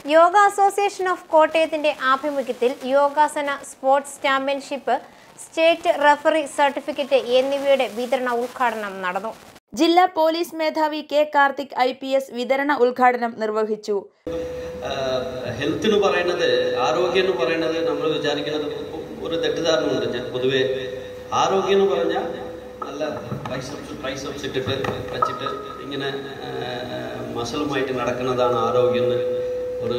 yoga association of കോട്ടയത്തിന്റെ ആഭിമുഖ്യത്തിൽ Yogasana sports championship state referee certificate എന്നിവയുടെ വിതരണ ഉദ്ഘാടനം നടന്നു ജില്ലാ പോലീസ് മേധാവി K Karthik I P S വിതരണ ഉദ്ഘാടനം നിർവഹിച്ചു ഹെൽത്ത് എന്ന് പറയുന്നത് ആരോഗ്യം എന്ന് പറയുന്നത് നമ്മൾ വിചാരിക്കുന്നത് ഒരു തെറ്റിദ്ധാരണയുണ്ട് ഞാൻ പൊതുവെ ആരോഗ്യം എന്ന് പറഞ്ഞാൽ നല്ല ട്രൈസപ്സ് ട്രൈസപ്സ് ഇട്ടിട്ട് വെച്ചിട്ട് ഇങ്ങനെ മസലുമായിട്ട് നടക്കുന്നതാണ് ആരോഗ്യം എന്ന് ഒരു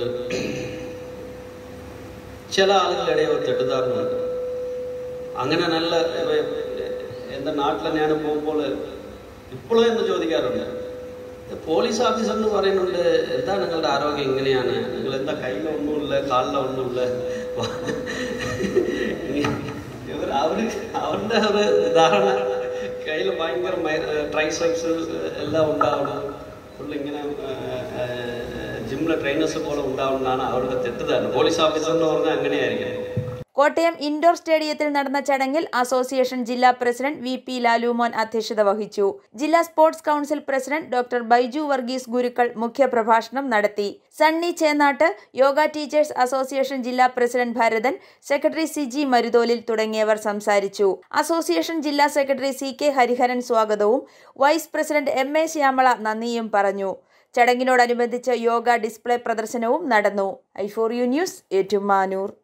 ചില ആളുകളുടെ ഒരു തെറ്റിദ്ധാരണയുണ്ട് അങ്ങനെ നല്ല എൻ്റെ നാട്ടിൽ ഞാൻ പോകുമ്പോൾ ഇപ്പോഴും എന്ന് ചോദിക്കാറുണ്ട് പോലീസ് ഓഫീസർ എന്ന് പറയുന്നുണ്ട് എന്താ നിങ്ങളുടെ ആരോഗ്യം ഇങ്ങനെയാണ് നിങ്ങൾ എന്താ കയ്യിലൊന്നുമില്ല കാലിലൊന്നുമില്ല ഇവർ അവര് അവരുടെ ഒരു ധാരണ കയ്യിൽ ഭയങ്കര ട്രൈസെപ്സ് എല്ലാം ഉണ്ടാവണം ഫുള്ള് ഇങ്ങനെ ജിമ്മിലെ ട്രെയിനേഴ്സ് പോലെ ഉണ്ടാവണമെന്നാണ് അവരുടെ തെറ്റിദ്ധാരണ പോലീസ് ഓഫീസർ എന്ന് പറഞ്ഞാൽ അങ്ങനെയായിരിക്കും കോട്ടയം ഇൻഡോർ സ്റ്റേഡിയത്തിൽ നടന്ന ചടങ്ങിൽ അസോസിയേഷൻ ജില്ലാ പ്രസിഡന്റ് വി പി ലാലുമോൻ അധ്യക്ഷത വഹിച്ചു ജില്ലാ sports council president doctor Baiju Varghese Gurukkal മുഖ്യപ്രഭാഷണം നടത്തി സണ്ണി ചേന്നാട്ട് യോഗ ടീച്ചേഴ്സ് അസോസിയേഷൻ ജില്ലാ പ്രസിഡന്റ് ഭരതൻ സെക്രട്ടറി സിജി മരുതോലിൽ തുടങ്ങിയവർ സംസാരിച്ചു അസോസിയേഷൻ ജില്ലാ സെക്രട്ടറി സി കെ ഹരിഹരൻ സ്വാഗതവും vice president M A Shyamala നന്ദിയും പറഞ്ഞു ചടങ്ങിനോടനുബന്ധിച്ച് യോഗ ഡിസ്പ്ലേ പ്രദർശനവും നടന്നു I four U news Ettumanoor